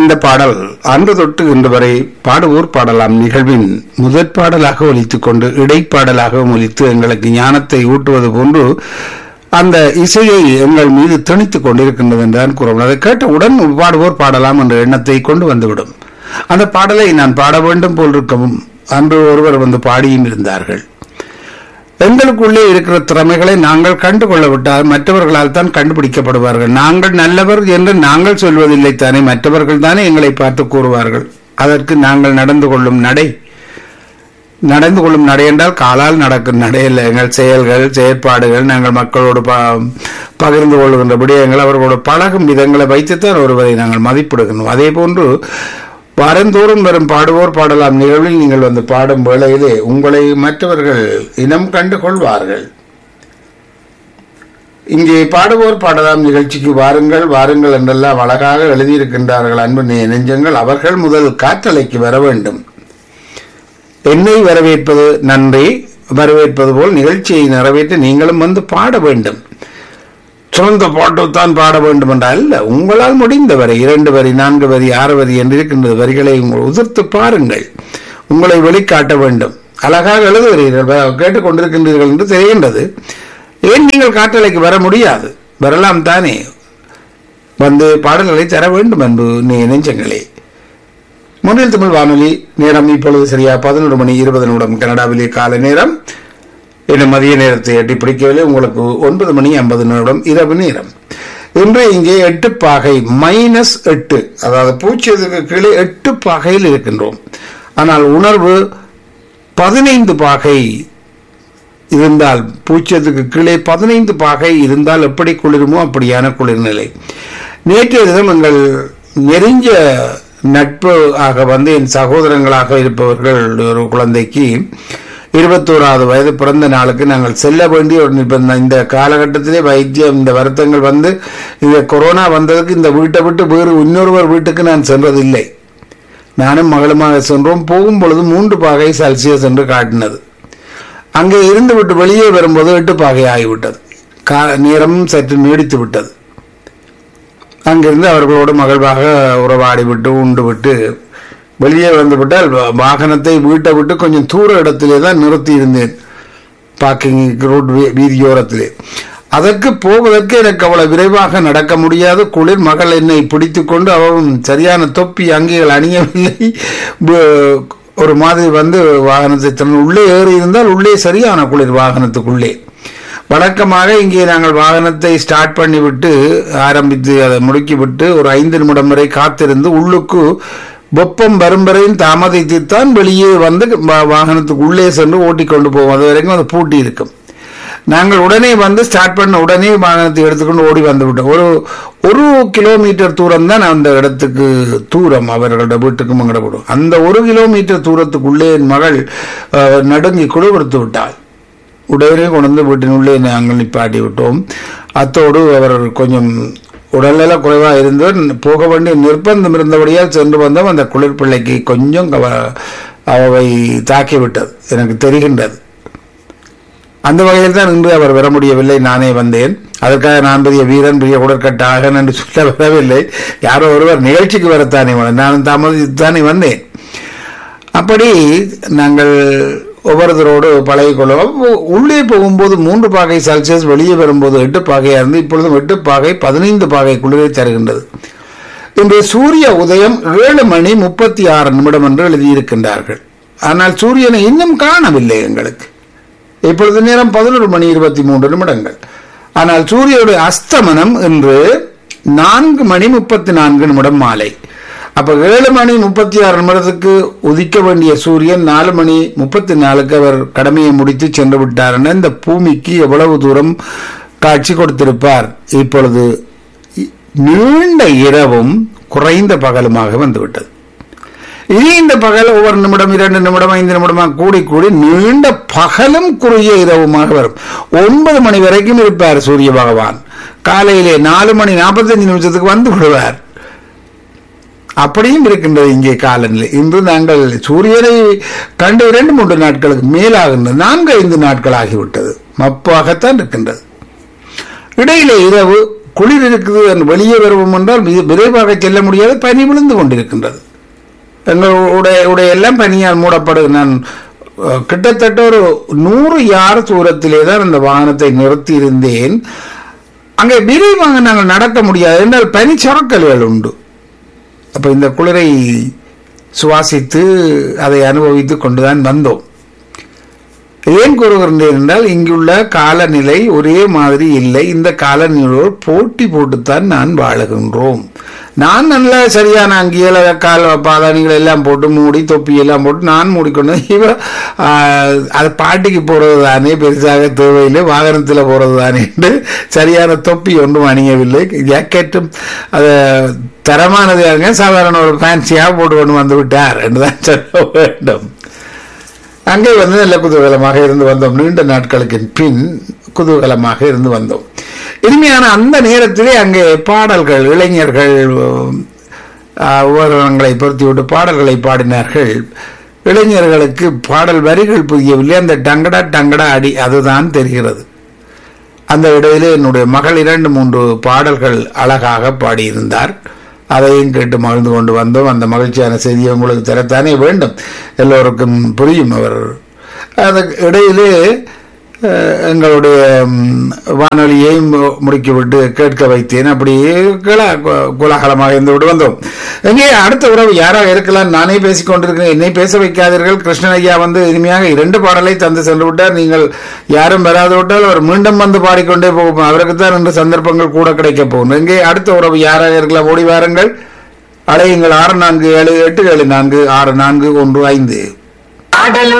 இந்த பாடல் அன்று தொட்டு இன்று வரை பாடுவோர் பாடலாம் நிகழ்வின் முதற் பாடலாக ஒலித்துக் கொண்டு இடைப்பாடலாக ஒலித்து எங்களுக்கு ஞானத்தை ஊட்டுவது போன்று அந்த இசையை எங்கள் மீது திணித்துக் கொண்டிருக்கின்றது என்றுதான் கூறுவோம் அதை கேட்டவுடன் பாடுவோர் பாடலாம் என்ற எண்ணத்தை கொண்டு வந்துவிடும் அந்த பாடலை நான் பாட வேண்டும் போல் இருக்கவும் அன்று ஒருவர் வந்து பாடியும் இருந்தார்கள் எங்களுக்குள்ளே இருக்கிற திறமைகளை நாங்கள் கண்டு கொள்ளவிட்டால் மற்றவர்களால் தான் கண்டுபிடிக்கப்படுவார்கள் நாங்கள் நல்லவர் என்று நாங்கள் சொல்வதில்லை தானே மற்றவர்கள் தானே எங்களை பார்த்து கூறுவார்கள் அதற்கு நாங்கள் நடந்து கொள்ளும் நடை நடந்து கொள்ளும் நடை என்றால் காலால் நடக்கும் நடையில் எங்கள் செயல்கள் செயற்பாடுகள் நாங்கள் மக்களோடு ப- பகிர்ந்து கொள்கின்ற விடயங்கள் அவர்களோடு பழகும் விதங்களை வைத்துத்தான் ஒருவரை நாங்கள் மதிப்பிடுகிறோம் அதே போன்று வாரந்தோறும் வரும் பாடுவோர் பாடலாம் நிகழ்வில் நீங்கள் வந்து பாடும் வேளையிலே உங்களை மற்றவர்கள் இனம் கண்டு கொள்வார்கள் இங்கே பாடுவோர் பாடலாம் நிகழ்ச்சிக்கு வாருங்கள் வாருங்கள் என்றெல்லாம் அழகாக எழுதியிருக்கின்றார்கள் அன்பு நெ- நெஞ்சங்கள் அவர்கள் முதல் காற்றலைக்கு வர வேண்டும் என்னை வரவேற்பது நன்றி வரவேற்பது போல் நிகழ்ச்சியை நிறைவேற்ற நீங்களும் வந்து பாட வேண்டும் சிறந்த பாட்டுத்தான் பாட வேண்டும் என்றால் அல்ல உங்களால் முடிந்த வரை இரண்டு வரி நான்கு வரி ஆறு வரி என்று இருக்கின்ற வரிகளை உங்கள் உதிர்த்து பாருங்கள் உங்களை வெளிக்காட்ட வேண்டும் அழகாக எழுதுகிறீர்கள் வ- கேட்டுக்கொண்டிருக்கின்றீர்கள் என்று தெரிகின்றது ஏன் நீங்கள் காற்றலைக்கு வர முடியாது வரலாம் தானே வந்து பாடல்களை தர வேண்டும் என்று நீ நெஞ்சங்களே முன்னில் தமிழ் வானொலி நேரம் இப்பொழுது சரியா பதினொரு மணி இருபது நிமிடம் கனடாவிலே காலை நேரம் இன்னும் மதிய நேரத்தை எட்டி பிடிக்கவில்லை உங்களுக்கு ஒன்பது மணி ஐம்பது நிமிடம் இரவு நேரம் இன்று இங்கே எட்டு பாகை மைனஸ் எட்டு அதாவது பூச்சியத்துக்கு கீழே எட்டு பாகையில் இருக்கின்றோம் ஆனால் உணர்வு பதினைந்து பாகை இருந்தால் பூச்சியத்துக்கு கீழே பதினைந்து பாகை இருந்தால் எப்படி குளிருமோ அப்படியான குளிர்நிலை நேற்றைய தினம் எங்கள் நெருங்கிய நட்பு ஆக வந்து என் சகோதரங்களாக இருப்பவர்கள் ஒரு குழந்தைக்கு இருபத்தோராவது வயது பிறந்த நாளுக்கு நாங்கள் செல்ல வேண்டிய ஒரு நிர்பந்தம் இந்த காலகட்டத்திலே வைத்தியம் இந்த வருத்தங்கள் வந்து இந்த கொரோனா வந்ததுக்கு இந்த வீட்டை விட்டு வேறு இன்னொருவர் வீட்டுக்கு நான் சென்றதில்லை நானும் மகளுமாக சென்றோம் போகும் பொழுது மூன்று பாகை செல்சியஸ் என்று காட்டினது அங்கே இருந்து விட்டு வெளியே வரும்போது எட்டு பாகை ஆகிவிட்டது கா- நேரமும் சற்று நீடித்து விட்டது அங்கிருந்து அவர்களோடு மகிழ்வாக உறவாடி விட்டு உண்டு விட்டு வெளியே வந்து விட்டால் வா- வாகனத்தை வீட்டை விட்டு கொஞ்சம் தூர இடத்திலே தான் நிறுத்தி இருந்தேன் பார்க்கிங் ரோட் வீ- வீதியோரத்திலே அதற்கு போவதற்கு எனக்கு அவ்வளவு விரைவாக நடக்க முடியாது குளிர் மகள் என்னை பிடித்து கொண்டு அவவும் சரியான தொப்பி அங்கிகள் அணியவில்லை ப- ஒரு மாதிரி வந்து வாகனத்தை தன் உள்ளே ஏறி இருந்தால் உள்ளே சரியான குளிர் வாகனத்துக்குள்ளே வழக்கமாக இங்கே நாங்கள் வாகனத்தை ஸ்டார்ட் பண்ணிவிட்டு ஆரம்பித்து அதை முடுக்கிவிட்டு ஒரு ஐந்து நிமிடம் வரை காத்திருந்து உள்ளுக்கு வெப்பம் வரும் வரையும் தாமதித்துத்தான் வெளியே வந்து வா- வாகனத்துக்கு உள்ளே சென்று ஓட்டிக்கொண்டு போவோம் அது வரைக்கும் அது பூட்டி இருக்கும் நாங்கள் உடனே வந்து ஸ்டார்ட் பண்ண உடனே வாகனத்தை எடுத்துக்கொண்டு ஓடி வந்து விட்டோம் ஒரு ஒரு கிலோமீட்டர் தூரம் தான் அந்த இடத்துக்கு தூரம் அவர்களோட வீட்டுக்கும் எங்கட விடும் அந்த ஒரு கிலோமீட்டர் தூரத்துக்குள்ளே என் மகள் அஹ், நடுங்கி குழுவிடுத்து விட்டாள் உடனே கொண்டு வந்து வீட்டின் உள்ளே நாங்கள் நிப்பாட்டி விட்டோம் அத்தோடு அவர் கொஞ்சம் உடல்நல குறைவாக இருந்தவர் போக வேண்டிய நிர்பந்தம் இருந்தபடியால் சென்று வந்தோம் அந்த குளிர் பிள்ளைக்கு கொஞ்சம் கவ- அவை தாக்கிவிட்டது எனக்கு தெரிகின்றது அந்த வகையில் தான் இன்று அவர் வர முடியவில்லை நானே வந்தேன் அதற்காக நான் பெரிய வீரன் பெரிய உடற்கட்டாக என்று சொல்ல வரவில்லை யாரோ ஒருவர் நிகழ்ச்சிக்கு வரத்தானே வந்தேன். நானும் தாமதித்தானே வந்தேன் அப்படி நாங்கள் ஒவ்வொருத்தரோடு பழகிக்கொள்வோம் உள்ளே போகும்போது மூன்று பாகை செல்சியஸ் வெளியே வரும்போது எட்டு பாகையா இருந்து இப்பொழுதும் எட்டு பாகை பதினைந்து பாகை குளிரை தருகின்றது இன்று சூரிய உதயம் ஏழு மணி முப்பத்தி ஆறு நிமிடம் என்று எழுதியிருக்கின்றார்கள் ஆனால் சூரியனை இன்னும் காணவில்லை எங்களுக்கு இப்பொழுது நேரம் பதினொரு மணி இருபத்தி மூன்று நிமிடங்கள் ஆனால் சூரியனுடைய அஸ்தமனம் இன்று நான்கு மணி முப்பத்தி நான்கு நிமிடம் மாலை அப்ப ஏழு மணி முப்பத்தி ஆறு நிமிடத்துக்கு உதிக்க வேண்டிய சூரியன் நாலு மணி முப்பத்தி நாலுக்கு அவர் கடமையை முடித்து சென்று விட்டார்னா இந்த பூமிக்கு எவ்வளவு தூரம் காட்சி கொடுத்திருப்பார் இப்பொழுது இ- நீண்ட இரவும் குறைந்த பகலுமாக வந்துவிட்டது இனி இந்த பகல் ஒவ்வொரு நிமிடம் இரண்டு நிமிடம் ஐந்து நிமிடமாக கூடி கூடி நீண்ட பகலும் குறுகிய இரவுமாக வரும் ஒன்பது மணி வரைக்கும் இருப்பார் சூரிய பகவான் காலையிலே நாலு மணி நாற்பத்தஞ்சு நிமிஷத்துக்கு வந்து விடுவார் அப்படியும் இருக்கின்றது இங்கே காலநிலை இன்று நாங்கள் சூரியனை கண்டு இரண்டு மூன்று நாட்களுக்கு மேலாகின்றது நான்கு ஐந்து நாட்கள் ஆகிவிட்டது மப்பாகத்தான் இருக்கின்றது இடையிலே இரவு குளிர் இருக்குது என்று வெளியே வருவோம் என்றால் வி- விரைவாக செல்ல முடியாது பனி விழுந்து கொண்டிருக்கின்றது எங்களுடைய உடைய எல்லாம் பனியால் மூடப்படு நான் அஹ், கிட்டத்தட்ட ஒரு நூறு யார் தூரத்திலே தான் அந்த வாகனத்தை நிறுத்தி இருந்தேன் அங்கே விரைவாக நாங்கள் நடக்க முடியாது என்றால் பனி சரக்கல்கள் உண்டு அப்ப இந்த குளிரை சுவாசித்து அதை அனுபவித்து கொண்டுதான் வந்தோம் ஏன் கூறுகின்றேன் என்றால் இங்குள்ள காலநிலை ஒரே மாதிரி இல்லை இந்த காலநிலையோடு போட்டி போட்டுத்தான் நான் வாழுகின்றோம் நான் நல்ல சரியான அங்கியல கால் பாதாணிகள் எல்லாம் போட்டு மூடி தொப்பி எல்லாம் போட்டு நான் மூடிக்கொண்டு இவ ஆஹ், அது பாட்டிக்கு போறது தானே பெருசாக தேவையில்லை வாகனத்தில் போறது தானே என்று சரியான தொப்பி ஒன்றும் அணியவில்லை ஜாக்கெட்டும் அது தரமானது யாருங்க சாதாரண ஒரு ஃபேன்சியாக போட்டு கொண்டு வந்து விட்டார் என்றுதான் சொல்ல வேண்டும் அங்கே வந்து நல்ல குதூகலமாக இருந்து வந்தோம் நீண்ட நாட்களுக்கு பின் குதூகலமாக இருந்து வந்தோம் இனிமையான அந்த நேரத்திலே அங்கே பாடல்கள் இளைஞர்கள் ஆஹ், உபகரணங்களை பொருத்தி விட்டு பாடல்களை பாடினார்கள் இளைஞர்களுக்கு பாடல் வரிகள் புரியவில்லை அந்த டங்கடா டங்கடா அடி அதுதான் தெரிகிறது அந்த இடையிலே என்னுடைய மகள் இரண்டு மூன்று பாடல்கள் அழகாக பாடியிருந்தார் அதையும் கேட்டு மகிழ்ந்து கொண்டு வந்தோம் அந்த மகிழ்ச்சியான செய்தியை உங்களுக்கு தரத்தானே வேண்டும் எல்லோருக்கும் புரியும் அவர் அந்த இடையிலே அஹ், எங்களுடைய ம், வானொலியை மு- முடுக்கிவிட்டு கேட்க வைத்தேன் அப்படியே கிள- கு- கோலாகலமாக இருந்து விட்டு வந்தோம் எங்கே அடுத்த உறவு யாராக இருக்கலாம் நானே பேசிக் கொண்டிருக்கிறேன் என்னை பேச வைக்காதீர்கள் கிருஷ்ணன் ஐயா வந்து இனிமையாக இரண்டு பாடலை தந்து சென்று விட்டார் நீங்கள் யாரும் வராது விட்டால் அவர் மீண்டும் வந்து பாடிக்கொண்டே போகும் அவருக்கு தான் இன்று சந்தர்ப்பங்கள் கூட கிடைக்க போகும் எங்கே அடுத்த உறவு யாராக இருக்கலாம் ஓடி வாருங்கள் அலையுங்கள் ஆறு நான்கு ஏழு எட்டு ஏழு நான்கு ஆறு நான்கு ஒன்று ஐந்து ஆடலும்